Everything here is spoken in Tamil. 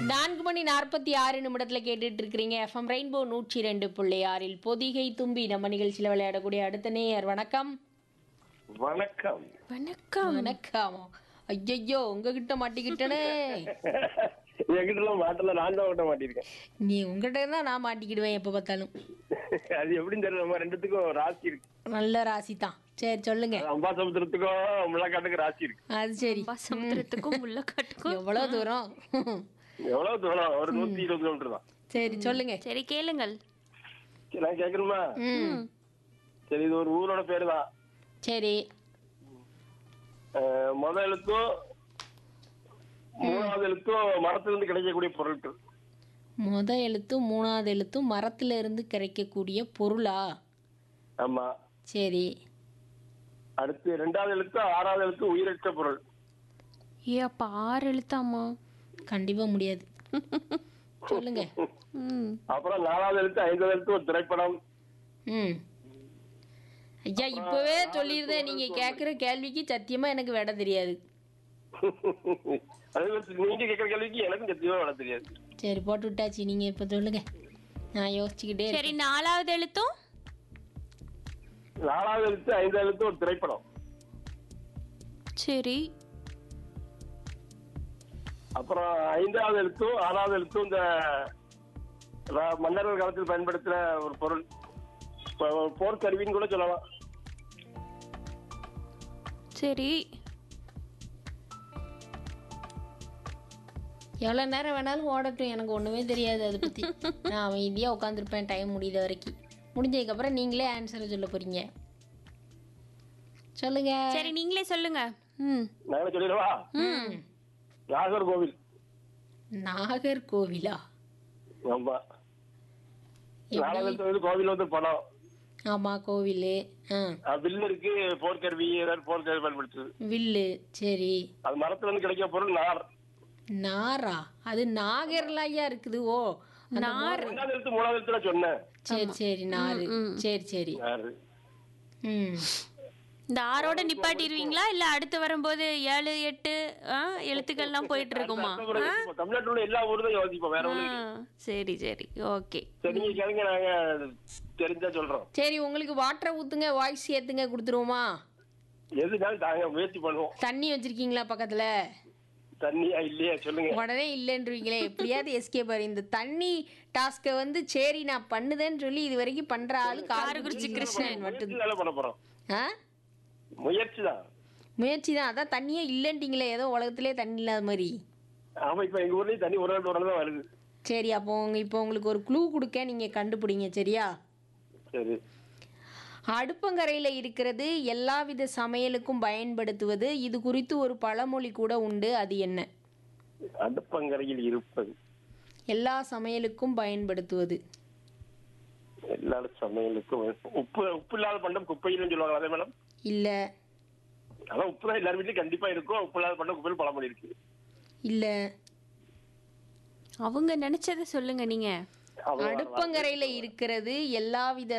நான்கு மணி நாற்பத்தி ஆறு நிமிடத்துல கேட்டுட்டு இருக்கிறீங்க எஃப்எம் ரெயின்போ நூற்றி ரெண்டு புள்ளி ஆறில் பொதிகை தும்பி நம்ம நிகழ்ச்சியில் விளையாடக்கூடிய அடுத்த நேயர் வணக்கம் வணக்கம் வணக்கம் வணக்கம் ஐயையோ உங்ககிட்ட மாட்டிக்கிட்டனே என்கிட்ட எல்லாம் மாட்டல நான் தான் ஓட்ட மாட்டிருக்கேன் நீ உங்ககிட்ட தான் நான் மாட்டிக்கிடுவேன் எப்போ பார்த்தாலும் அது எப்படின்னு தெரியல நம்ம ரெண்டுத்துக்கும் ராசி இருக்கு நல்ல ராசி தான் சரி சொல்லுங்க அது அம்பாசமுத்திரத்துக்கும் முள்ளக்காட்டுக்கு ராசி இருக்கு அது சரி அப்பா சமுத்திரத்துக்கும் முள்ளக்காட்டுக்கும் எவ்வளவு தூரம் எவ்வளவு தூரம் ஒரு நூத்தி இருபது கிலோமீட்டர் தான் சரி சொல்லுங்க சரி கேளுங்கள் சரி, நான் கேக்குறேமா ம் சரி இது ஒரு ஊரோட பேரு தான் சரி அஹ், முத எழுத்தும் மூணாவது எழுத்தும் மரத்துல இருந்து கிடைக்கக்கூடிய பொருட்கள் முத எழுத்தும் மூணாவது எழுத்தும் மரத்துல இருந்து கிடைக்கக்கூடிய பொருளா ஆமா சரி அடுத்து ரெண்டாவது எழுத்து ஆறாவது எழுத்து உயிரற்ற பொருள் ஏ அப்பா ஆறு எழுத்தாமா கண்டிப்பா முடியாது சொல்லுங்க ம் அப்புறம் நாலாவது எழுத்து ஐந்தாவது எழுத்து ஒரு திரைப்படம் ம் ஐயா இப்பவே சொல்லியிருந்தேன் நீங்க கேட்குற கேள்விக்கு சத்தியமா எனக்கு விட தெரியாது அதே மாதிரி நீங்க கேட்கிற கேள்விக்கு எனக்கும் சத்தியமா வர தெரியாது சரி போட்டு விட்டாச்சு நீங்க இப்ப சொல்லுங்க நான் யோசிச்சுக்கிட்டே சரி நாலாவது எழுத்தும் நாலாவது எழுத்து ஐந்தாவது எழுத்து ஒரு திரைப்படம் சரி அப்புறம் ஐந்தாவது எழுத்தும் ஆறாவது எழுத்தும் இந்த ர- மன்னர்கள் காலத்தில் பயன்படுத்தின ஒரு பொருள் இப்ப ஒரு போர்க்கருவின்னு கூட சொல்லலாம் சரி எவ்வளோ நேரம் வேணாலும் ஓடட்டும் எனக்கு ஒன்றுமே தெரியாது அதை பற்றி நான் அமைதியாக உட்காந்துருப்பேன் டைம் முடியுத வரைக்கும் முடிஞ்சதுக்கப்புறம் நீங்களே ஆன்சரை சொல்ல போறீங்க சொல்லுங்க சரி நீங்களே சொல்லுங்க ம் நாங்களே சொல்லிடவா ம் நாகர்கோவில் நாகர்கோவிலா ஆமா நாலாவது எழுத்து வந்து கோவில் வந்து படம் ஆமாம் கோவில் ஆ அஹ் வில்லு இருக்கு போர்க்கருவி ஏதாவது போர்க்கருவி பயன்படுத்துது வில்லு சரி அது மரத்துல இருந்து கிடைக்கிற பொருள் நார் நாரா அது நாகர்லாயா இருக்குது ஓ அந்த ரெண்டாவது எழுத்து மூணாவது எழுத்துல சொன்னேன் சரி சரி நாரு சரி சரி நாரு ம் இந்த ஆறோட நிப்பாட்டிடுவீங்களா இல்ல அடுத்து வரும்போது ஏழு எட்டு ஆ, எழுத்துக்கள்லாம் போயிட்டு இருக்குமா இப்ப தமிழ்நாட்டுல உள்ள எல்லா ஊரும் தான் யோசிப்போம் வேற ஒண்ணு ஆ, சரி சரி ஓகே சரி நீங்க கேளுங்க நாங்க தெரிஞ்சா சொல்றோம் சரி உங்களுக்கு வாட்டரை ஊத்துங்க வாய்ஸ் ஏத்துங்க கொடுத்துருவோமா எதுனாலும் தாங்க முயற்சி பண்ணுவோம் தண்ணி வச்சிருக்கீங்களா பக்கத்துல தண்ணியா இல்லையா சொல்லுங்க உடனே இல்லைன்றீங்களே எப்படியாவது எஸ்கேப் ஆறு இந்த தண்ணி டாஸ்க்கை வந்து சரி நான் பண்ணுதேன்னு சொல்லி இது வரைக்கும் பண்ற ஆளு காரக்குறிச்சி கிருஷ்ணன் மட்டும் முயற்சி பண்ண போறோம் ஆ முயற்சி தான் முயற்சி தான் அதான் தண்ணியே இல்லைன்ட்டீங்களே ஏதோ உலகத்திலே தண்ணி இல்லாத மாதிரி ஆமா இப்ப எங்க ஊர்லயும் தண்ணி ஒரு நாள் ஒரு நாள் தான் வருது சரி அப்போ உங்க இப்போ உங்களுக்கு ஒரு க்ளூ கொடுக்க நீங்க கண்டுபிடிங்க சரியா சரி அடுப்பங்கரையில் இருக்கிறது எல்லாவித சமையலுக்கும் பயன்படுத்துவது இது குறித்து ஒரு பழமொழி கூட உண்டு அது என்ன அடுப்பங்கரையில் இருப்பது எல்லா சமையலுக்கும் பயன்படுத்துவது எல்லா சமையலுக்கும் உப்பு உப்பு இல்லாத பண்டம் குப்பையிலும் சொல்லுவாங்க அதே மேடம் இல்லை அதான் உப்பு தான் எல்லார் வீட்லயும் கண்டிப்பா இருக்கும் உப்பு இல்லாத பண்டம் குப்பையில் பழமொழி இருக்கு இல்லை அவங்க நினைச்சதை சொல்லுங்க நீங்க அவ்வளவுதான். அடுப்பங்கரையில் இருக்கிறது எல்லாவித